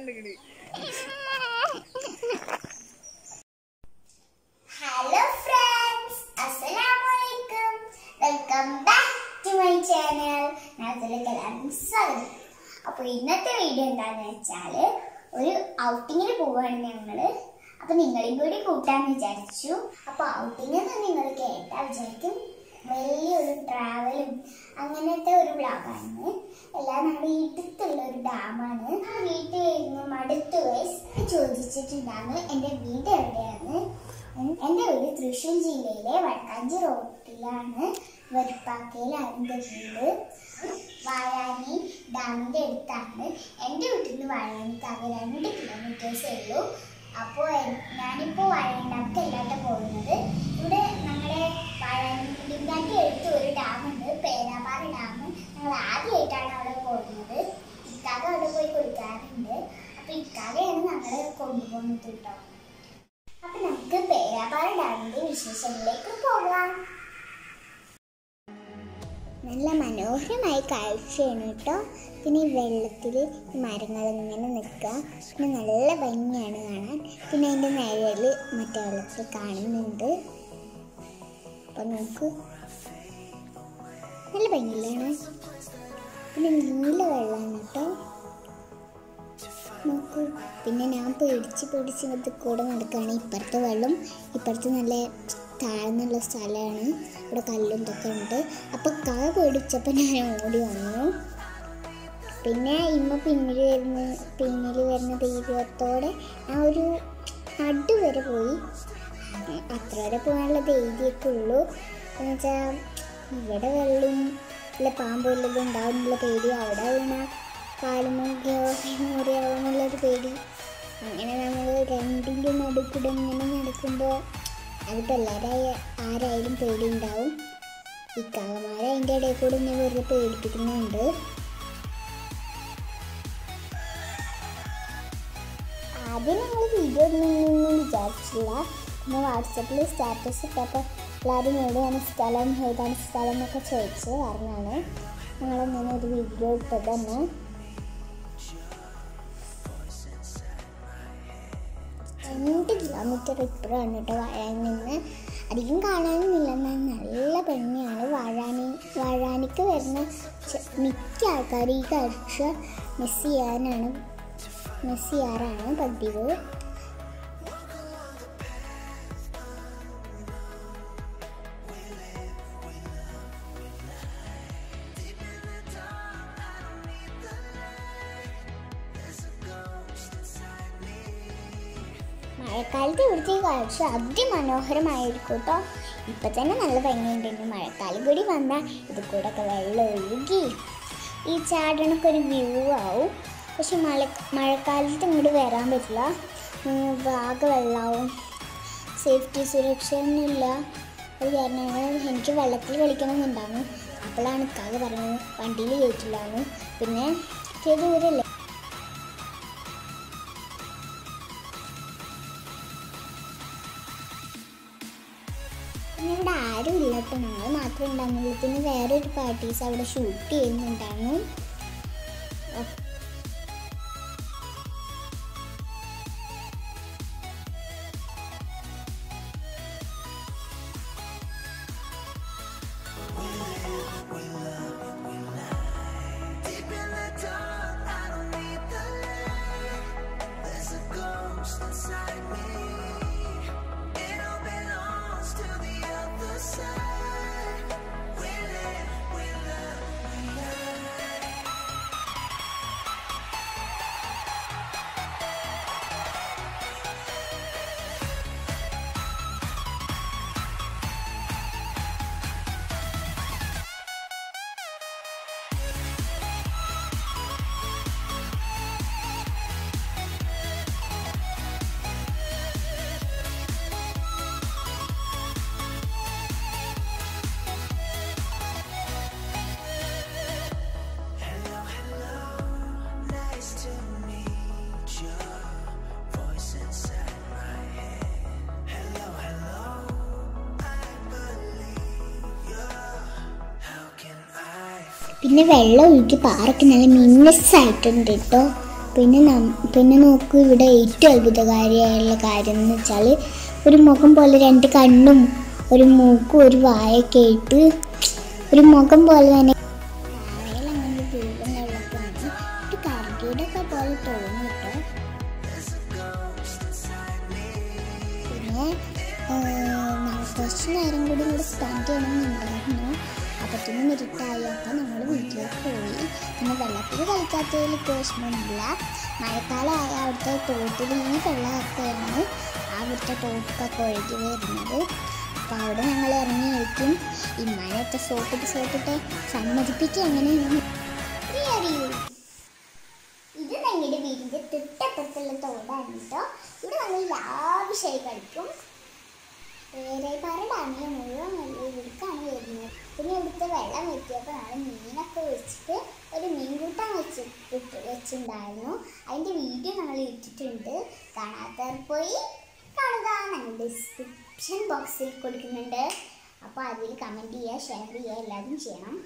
hello friends അസ്സലാമലൈക്കും welcome back to my channel അതിലേക്ക് എല്ലാവർക്കും സ്വാഗതം അപ്പോൾ ഇന്നത്തെ വീഡിയോ എന്താണെന്ന് വെച്ചാൽ ഒരു ഔട്ടിങ്ങിന് പോവുകയാണ് ഞങ്ങൾ അപ്പോൾ നിങ്ങളെയും കൂടി കൂട്ടാന്ന് വിചാരിച്ചു അപ്പോൾ ഔട്ടിംഗ് എന്ന് നിങ്ങൾ കേട്ടാൽ വിചാരിക്കും വലിയൊരു ട്രാവലും അങ്ങനത്തെ ഒരു വ്ളോഗാണ് എല്ലാം നമ്മുടെ വീട്ടിലുള്ള ഒരു ഡാമാണ് വീട്ടിൽ ഇരുന്ന് മടുത്തു വയസ്സ് ചോദിച്ചിട്ടുണ്ടായിരുന്നു എൻ്റെ വീട് എവിടെയാണ് എൻ്റെ വീട് തൃശ്ശൂർ ജില്ലയിലെ വടക്കാഞ്ചി റോഡിലാണ് വരിപ്പാക്കയിലാണ് എൻ്റെ വീട് വാഴാനി ഡാമിൻ്റെ അടുത്താണ് എൻ്റെ വീട്ടിൽ നിന്ന് വാഴാനിക്കാകെ രണ്ട് കിലോമീറ്റേഴ്സേ ഉള്ളൂ അപ്പോൾ ഞാനിപ്പോൾ വാഴാനി ഡാമിക്ക് അല്ലാത്ത പോകുന്നത് ഇവിടെ നമ്മുടെ വാഴാനിൻ്റെ അടുത്ത് ഒരു ഡാമുണ്ട് പേരാപ്പാറ ഡാം ഞങ്ങൾ ആദ്യമായിട്ടാണ് അവിടെ പോകുന്നത് ഇക്കാക അവിടെ പോയി കുളിക്കാറുണ്ട് അപ്പോൾ ഇക്കാകയാണ് ഞങ്ങളെ കൊണ്ടുപോകുന്നത് കേട്ടോ അപ്പൊ നമുക്ക് പേരാപ്പാറ ഡാമിന്റെ വിശേഷങ്ങളിലേക്ക് പോകാം നല്ല മനോഹരമായ കാഴ്ചയാണ് കേട്ടോ പിന്നെ ഈ വെള്ളത്തിൽ മരങ്ങൾ ഇങ്ങനെ നിൽക്കുക പിന്നെ നല്ല ഭംഗിയാണ് കാണാൻ പിന്നെ അതിൻ്റെ നിഴൽ മറ്റേ വെള്ളത്തിൽ കാണുന്നുണ്ട് അപ്പം നമുക്ക് നല്ല ഭംഗിയിലാണ് പിന്നെ നീല വെള്ളമാണ് കേട്ടോ നോക്കൂ പിന്നെ ഞാൻ പേടിച്ച് പേടിച്ച് ഇങ്ങനത്തെ കൂടെ നടക്കുകയാണ് ഇപ്പുറത്തെ വെള്ളം ഇപ്പുറത്ത് നല്ല താഴ്ന്നുള്ള സ്ഥലമാണ് ഇവിടെ കല്ലും ഇതൊക്കെ ഉണ്ട് അപ്പോൾ കാ പേടിച്ചപ്പോൾ ഞാൻ ഓടി വന്നു പിന്നെ ഇമ്മ പിന്നിൽ വരുന്ന പിന്നിൽ വരുന്ന ദൈവത്തോടെ ആ ഒരു നടു വരെ പോയി അത്ര വരെ പോകാനുള്ള ധൈര്യമൊക്കെ ഉള്ളൂ എന്ന് വെച്ചാൽ ഇവിടെ വെള്ളം ഇല്ല പാമ്പ് വല്ലതും ഉണ്ടാവും എന്നുള്ള പേടി അവിടെ വീണ കാലുമുറിയോ മുറിയാവുന്നുള്ളൊരു പേടി അങ്ങനെ നമ്മൾ രണ്ടിൻ്റെ നടുക്കൂടെ ഇങ്ങനെ നടക്കുമ്പോൾ അതിപ്പോൾ എല്ലാവരായ ആരായാലും പേടി ഉണ്ടാവും ഈ കാകമാരെ അതിൻ്റെ ഇടയിൽ കൂടെ ഇങ്ങനെ വെറുതെ പേടിപ്പിക്കുന്നുണ്ട് ആദ്യം ഞങ്ങൾ വീഡിയോ ഒന്നും വിചാരിച്ചില്ല പിന്നെ വാട്സപ്പിൽ സ്റ്റാറ്റസ് ഇട്ടപ്പോൾ എല്ലാവരും എവിടെയാണ് സ്ഥലം ഏതാണ് സ്ഥലം എന്നൊക്കെ ചോദിച്ച് പറഞ്ഞാണ് ഞങ്ങളിങ്ങനെ ഒരു വീഡിയോ ഇട്ടത് തന്നെ രണ്ട് കിലോമീറ്റർ ഇപ്പുറമാണ് കേട്ടോ വാഴാനിൽ നിന്ന് അധികം കാണാനൊന്നുമില്ല എന്നാൽ നല്ല ഭംഗിയാണ് വാഴാനി വാഴാനിക്ക് വരുന്ന ചെ- മിക്ക ആൾക്കാരും ഈ കാഴ്ച മിസ് ചെയ്യാനാണ് മിസ് ചെയ്യാറാണ് പതിവ് മഴക്കാലത്ത് ഇവിടുത്തെ ഈ കാഴ്ച അതിമനോഹരമായിരിക്കും കേട്ടോ ഇപ്പം തന്നെ നല്ല ഭംഗിയുണ്ട് ഇനി മഴക്കാലം കൂടി വന്നാൽ ഇത് കൂടെ ഒക്കെ വെള്ളം ഒഴുകി ഈ ചാടണൊക്കെ ഒരു വ്യൂ ആവും പക്ഷെ മഴ മഴക്കാലത്ത് ഇങ്ങോട്ട് വരാൻ പറ്റില്ല ഉം, ആകെ വെള്ളമാവും സേഫ്റ്റി സുരക്ഷയൊന്നുമില്ല അത് കാരണമാണ് എനിക്ക് വെള്ളത്തിൽ കളിക്കണമെന്നുണ്ടായിരുന്നു അപ്പോഴാണ് ഇക്കാകെ പറഞ്ഞത് വണ്ടിയിൽ കയറ്റില്ലാന്ന് പിന്നെ ഇത്തിരി ദൂരല്ലേ പിന്നെ ഇവിടെ ആരും ഇല്ല കേട്ടോ ഞങ്ങൾ മാത്രമേ ഉണ്ടായിരുന്നുള്ളൂ പിന്നെ വേറൊരു പാർട്ടീസ് അവിടെ ഷൂട്ട് ചെയ്യുന്നുണ്ടായിരുന്നു അപ്പ് പിന്നെ വെള്ളം ഒഴുകി പാറൊക്കെ നല്ല മിന്നസ് ആയിട്ടുണ്ട് കേട്ടോ പിന്നെ നം- പിന്നെ നോക്കൂ ഇവിടെ ഏറ്റവും അത്ഭുതകാരിയായുള്ള കാര്യം എന്ന് വെച്ചാൽ ഒരു മുഖം പോലെ രണ്ട് കണ്ണും ഒരു മൂക്കും ഒരു വായൊക്കെ ആയിട്ട് ഒരു മുഖം പോലെ തന്നെ അങ്ങനെ രൂപങ്ങളിലൊക്കെയാണ് ഒരു കരടിയുടെയൊക്കെ പോലെ തോന്നി കേട്ടോ പിന്നെ ഏഹ്, കുറച്ച് നേരം കൂടി ഇവിടെ സ്പെൻഡ് ചെയ്യണമെന്നുണ്ടായിരുന്നു അപ്പത്തേനും ഇരുട്ടായി അപ്പം നമ്മൾ വീട്ടിലേക്ക് പോയി പിന്നെ വെള്ളത്തിൽ കളിക്കാത്തതിൽ വിഷമമൊന്നുമില്ല മഴക്കാലമായ അവിടുത്തെ തോട്ടിൽ ഈ വെള്ളമൊക്കെയാണ് അവിടുത്തെ തോട്ടിലൊക്കെ ഒഴുകി വരുന്നത് അപ്പോൾ അവിടെ ഞങ്ങൾ ഇറങ്ങി കളിക്കും ഇമ്മാനത്തെ സോപ്പിട്ട് സോപ്പിട്ട് സമ്മതിപ്പിക്കുക എങ്ങനെയാണ് അറിയൂ ഇത് ഞങ്ങളുടെ വീടിന്റെ തൊട്ടപ്പുറത്തുള്ള തോടാണ് കേട്ടോ ഇവിടെ ഞങ്ങൾ ലാവിഷായി കളിക്കും വേറെപ്പാറ ഡാമിലെ മുഴുവൻ വെള്ളം ഇവിടേക്കാണ് വരുന്നത് പിന്നെ ഇവിടുത്തെ വെള്ളം എത്തിയപ്പോഴാണ് മീനൊക്കെ വെച്ചിട്ട് ഒരു മീൻകൂട്ടം വെച്ച് ഇട്ട് വെച്ചിട്ടുണ്ടായിരുന്നു അതിൻ്റെ വീഡിയോ ഞങ്ങൾ ഇട്ടിട്ടുണ്ട് കാണാത്തവർ പോയി കാണുക ഞങ്ങൾ ഡിസ്ക്രിപ്ഷൻ ബോക്സിൽ കൊടുക്കുന്നുണ്ട് അപ്പോൾ അതിൽ കമൻറ്റ് ചെയ്യുക ഷെയർ ചെയ്യുക എല്ലാതും ചെയ്യണം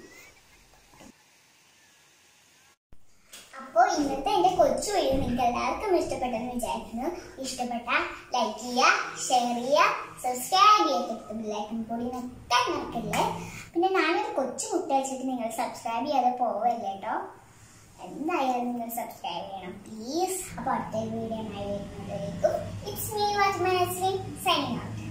അപ്പോൾ ഇന്നത്തെ എൻ്റെ കൊച്ചു വീഡിയോ നിങ്ങൾക്ക് എല്ലാവർക്കും ഇഷ്ടപ്പെട്ടെന്ന് വിചാരിക്കുന്നു ഇഷ്ടപ്പെട്ട ലൈക്ക് ചെയ്യുക ഷെയർ ചെയ്യുക സബ്സ്ക്രൈബ് ചെയ്തിട്ട് ബില്ലൈക്കൺ കൂടി നിൽക്കാൻ മറക്കല്ലേ പിന്നെ ഞാനൊരു കൊച്ചു കുട്ടി വെച്ചിട്ട് നിങ്ങൾ സബ്സ്ക്രൈബ് ചെയ്യാതെ പോവല്ലേ കേട്ടോ എന്തായാലും നിങ്ങൾ സബ്സ്ക്രൈബ് ചെയ്യണം പ്ലീസ് അപ്പോൾ അടുത്ത വീഡിയോ ആയി വരുന്നതായിരിക്കും it's me watch my signing out